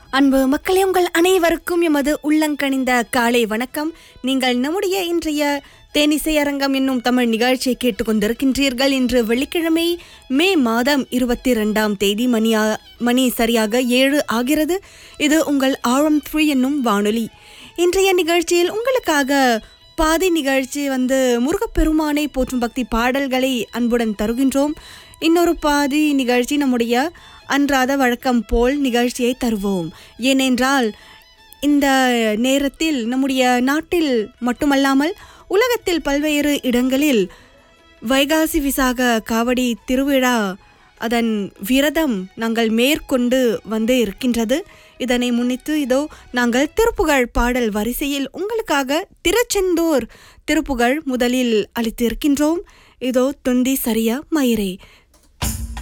அன்பு மக்களே உங்கள் அனைவருக்கும் எமது உள்ளங்கணிந்த காலை வணக்கம் நீங்கள் நம்முடைய இன்றைய தேனிசை அரங்கம் என்னும் தமிழ் நிகழ்ச்சியை கேட்டுக்கொண்டிருக்கின்றீர்கள் இன்று வெள்ளிக்கிழமை மே மாதம் இருபத்தி ரெண்டாம் தேதி மணியா மணி சரியாக ஏழு ஆகிறது இது உங்கள் ஆழம் த்ரீ என்னும் வானொலி இன்றைய நிகழ்ச்சியில் உங்களுக்காக பாதி நிகழ்ச்சி வந்து முருகப்பெருமானை போற்றும் பக்தி பாடல்களை அன்புடன் தருகின்றோம் இன்னொரு பாதி நிகழ்ச்சி நம்முடைய அன்றாத வழக்கம் போல் நிகழ்ச்சியை தருவோம் ஏனென்றால் இந்த நேரத்தில் நம்முடைய நாட்டில் மட்டுமல்லாமல் உலகத்தில் பல்வேறு இடங்களில் வைகாசி விசாக காவடி திருவிழா அதன் விரதம் நாங்கள் மேற்கொண்டு வந்து இருக்கின்றது இதனை முன்னிட்டு இதோ நாங்கள் திருப்புகழ் பாடல் வரிசையில் உங்களுக்காக திருச்செந்தூர் திருப்புகழ் முதலில் அளித்திருக்கின்றோம் இதோ துண்டி சரியா மயிரே